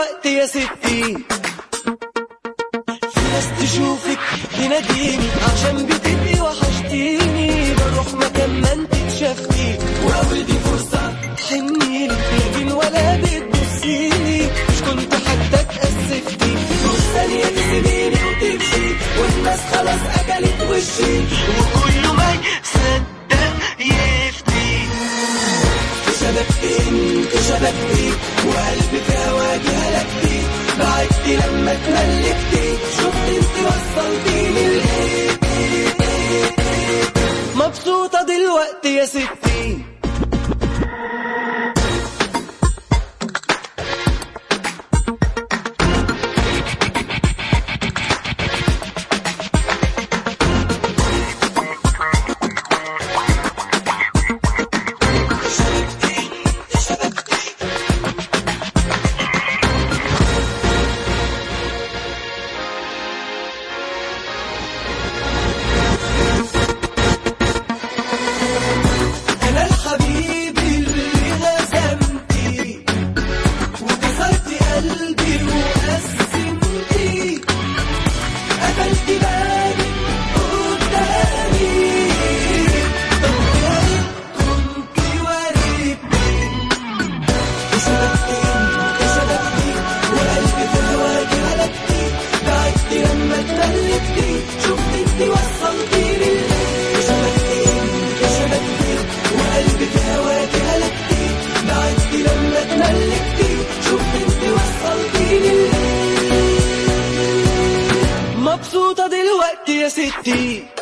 دلوقتي يا ستي في ناس تشوفك تناديني عشان بتبقي وحشتيني بروح مكان ما انت اتشافتي واول دي فرصة تحنيلي لكن ولا بتبصيلي مش كنت حتى اتأسفتي نص ثانية تسيبيني وتمشي والناس خلاص أكلت وشي وكله ما يصدق يفتي في شبكتي انت شبكتي وقلبي في هواكي هلكتي بعدتي لما اتملكتي شفت انت وصلتيني لايه مبسوطة دلوقتي يا ستي أنا الحبيب اللي غزمتي وكسرتي قلبي وقسمتي قفلتي بابك قدامي طب يا ريت كنت وريتني شبكتي شبكتي وقلبي في هواكي هلكتي بعدتي لما اتملكتي شفت انت وصلتيني ليه شبكتي شبكتي وقلبي في هواكي هلكتي بعدتي لما اتملكتي شفت انت وصلتيني ليه مبسوطة دلوقتي يا ستي